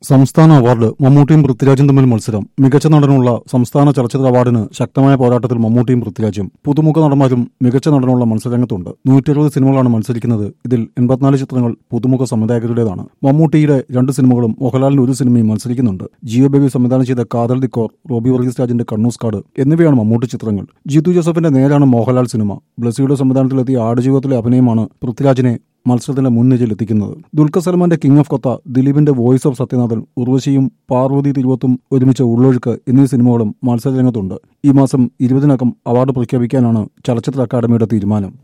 സംസ്ഥാന അവാർഡ് മമ്മൂട്ടിയും പൃഥ്വിരാജും തമ്മിൽ മത്സരം മികച്ച നടനുള്ള സംസ്ഥാന ചലച്ചിത്ര അവാർഡിന് ശക്തമായ പോരാട്ടത്തിൽ മമ്മൂട്ടിയും പൃഥ്വിരാജും പുതുമുഖ നടന്മാരും മികച്ച നടനുള്ള മത്സരരംഗത്തുണ്ട് നൂറ്റി അറുപത് സിനിമകളാണ് മത്സരിക്കുന്നത് ഇതിൽ എൺപത്തിനാല് ചിത്രങ്ങൾ പുതുമുഖ സംവിധായകരുടേതാണ് മമ്മൂട്ടിയുടെ രണ്ട് സിനിമകളും മോഹൻലാലിന്റെ ഒരു സിനിമയും മത്സരിക്കുന്നുണ്ട് ജിയോ ബേബി സംവിധാനം ചെയ്ത കാതൽ ദി കോർ റോബി വർഗീസ് രാജിന്റെ കണ്ണൂസ് കാർഡ് എന്നിവയാണ് മമ്മൂട്ടി ചിത്രങ്ങൾ ജിത്തു ജോസഫിന്റെ നേരാണ് മോഹൻലാൽ സിനിമ ബ്ലസിയുടെ സംവിധാനത്തിലെത്തിയ ആടുജീവിതത്തിലെ അഭിനയമാണ് പൃഥ്വിരാജിനെ മത്സരത്തിന്റെ മുൻനിരയിൽ എത്തിക്കുന്നത് ദുൽഖർ സൽമാന്റെ കിങ് ഓഫ് കൊത്ത ദിലീപിന്റെ വോയിസ് ഓഫ് സത്യനാഥൻ ഉർവശിയും പാർവതി തിരുവത്തും ഒരുമിച്ച ഉള്ളൊഴുക്ക് എന്നീ സിനിമകളും മത്സരരംഗത്തുണ്ട് ഈ മാസം ഇരുപതിനകം അവാർഡ് പ്രഖ്യാപിക്കാനാണ് ചലച്ചിത്ര അക്കാദമിയുടെ തീരുമാനം